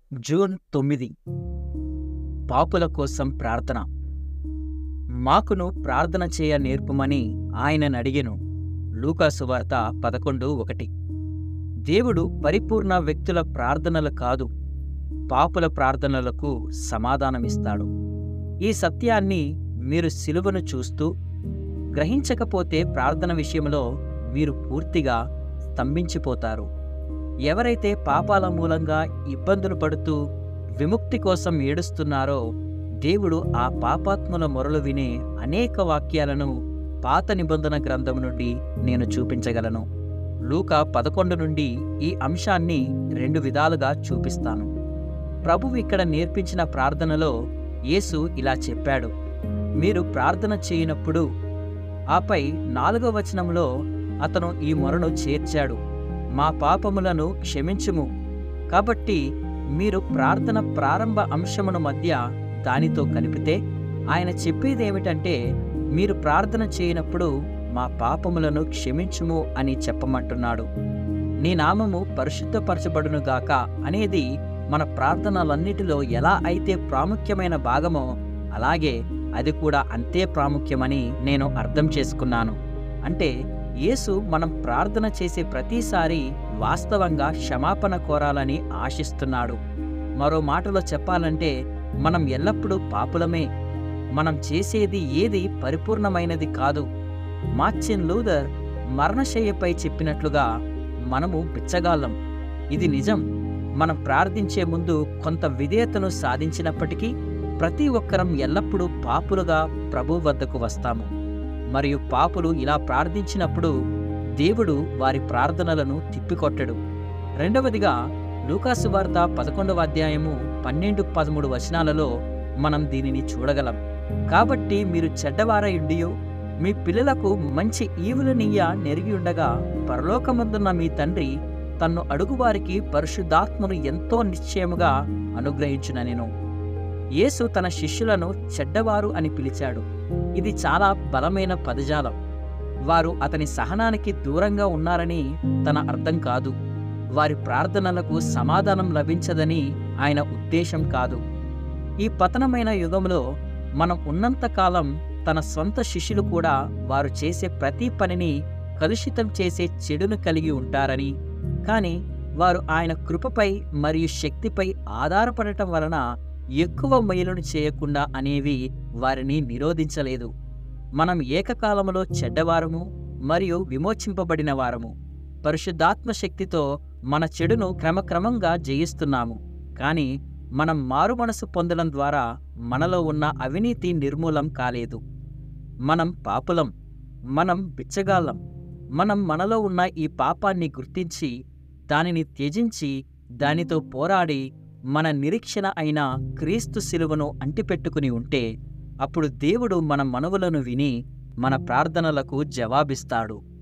June తొమ్మిది పాపుల కోసం ప్రార్థన మాకును ప్రార్థన చేయ నేర్పుమని ఆయనను అడిగెను లూకాసు వార్త పదకొండు ఒకటి దేవుడు పరిపూర్ణ వ్యక్తుల ప్రార్థనలు కాదు పాపుల ప్రార్థనలకు సమాధానమిస్తాడు ఈ సత్యాన్ని మీరు సిలువను చూస్తూ గ్రహించకపోతే ప్రార్థన విషయంలో మీరు పూర్తిగా స్తంభించిపోతారు ఎవరైతే పాపాల మూలంగా ఇబ్బందులు పడుతూ విముక్తి కోసం ఏడుస్తున్నారో దేవుడు ఆ పాపాత్ముల మొరలు వినే అనేక వాక్యాలను పాత నిబంధన గ్రంథం నుండి నేను చూపించగలను లూక పదకొండు నుండి ఈ అంశాన్ని రెండు విధాలుగా చూపిస్తాను ప్రభువు ఇక్కడ నేర్పించిన ప్రార్థనలో యేసు ఇలా చెప్పాడు మీరు ప్రార్థన చేయనప్పుడు ఆపై నాలుగవ వచనంలో అతను ఈ మొరను చేర్చాడు మా పాపములను క్షమించుము కాబట్టి మీరు ప్రార్థన ప్రారంభ అంశమును మధ్య దానితో కలిపితే ఆయన చెప్పేదేమిటంటే మీరు ప్రార్థన చేయనప్పుడు మా పాపములను క్షమించుము అని చెప్పమంటున్నాడు నీ నామము పరిశుద్ధపరచబడునుగాక అనేది మన ప్రార్థనలన్నిటిలో ఎలా అయితే ప్రాముఖ్యమైన భాగమో అలాగే అది కూడా అంతే ప్రాముఖ్యమని నేను అర్థం చేసుకున్నాను అంటే యేసు మనం ప్రార్థన చేసే ప్రతిసారి వాస్తవంగా క్షమాపణ కోరాలని ఆశిస్తున్నాడు మరో మాటలో చెప్పాలంటే మనం ఎల్లప్పుడూ పాపులమే మనం చేసేది ఏది పరిపూర్ణమైనది కాదు మార్చిన్ లూథర్ మరణశయ్యపై చెప్పినట్లుగా మనము బిచ్చగాళ్ళం ఇది నిజం మనం ప్రార్థించే ముందు కొంత విధేయతను సాధించినప్పటికీ ప్రతి ఒక్కరం ఎల్లప్పుడూ పాపులుగా ప్రభు వద్దకు వస్తాము మరియు పాపులు ఇలా ప్రార్థించినప్పుడు దేవుడు వారి ప్రార్థనలను తిప్పికొట్టడు రెండవదిగా లూకాసు వార్త పదకొండవ అధ్యాయము పన్నెండు పదమూడు వచనాలలో మనం దీనిని చూడగలం కాబట్టి మీరు చెడ్డవారయుండియో మీ పిల్లలకు మంచి ఈవులనీయ నెరిగి ఉండగా పరలోకమందున్న మీ తండ్రి తన్ను అడుగువారికి పరిశుద్ధాత్మను ఎంతో నిశ్చయముగా అనుగ్రహించుననెను యేసు తన శిష్యులను చెడ్డవారు అని పిలిచాడు ఇది చాలా బలమైన పదజాలం వారు అతని సహనానికి దూరంగా ఉన్నారని తన అర్థం కాదు వారి ప్రార్థనలకు సమాధానం లభించదని ఆయన ఉద్దేశం కాదు ఈ పతనమైన యుగంలో మనం ఉన్నంతకాలం తన సొంత శిష్యులు కూడా వారు చేసే ప్రతి పనిని కలుషితం చేసే చెడును కలిగి ఉంటారని కానీ వారు ఆయన కృపపై మరియు శక్తిపై ఆధారపడటం వలన ఎక్కువ మేలును చేయకుండా అనేవి వారిని నిరోధించలేదు మనం ఏకకాలంలో చెడ్డవారము మరియు విమోచింపబడిన వారము పరిశుద్ధాత్మ శక్తితో మన చెడును క్రమక్రమంగా జయిస్తున్నాము కానీ మనం మారు మనసు పొందడం ద్వారా మనలో ఉన్న అవినీతి నిర్మూలం కాలేదు మనం పాపులం మనం బిచ్చగాళ్ళం మనం మనలో ఉన్న ఈ పాపాన్ని గుర్తించి దానిని త్యజించి దానితో పోరాడి మన నిరీక్షణ అయిన క్రీస్తు శిలువను అంటిపెట్టుకుని ఉంటే అప్పుడు దేవుడు మన మనవులను విని మన ప్రార్థనలకు జవాబిస్తాడు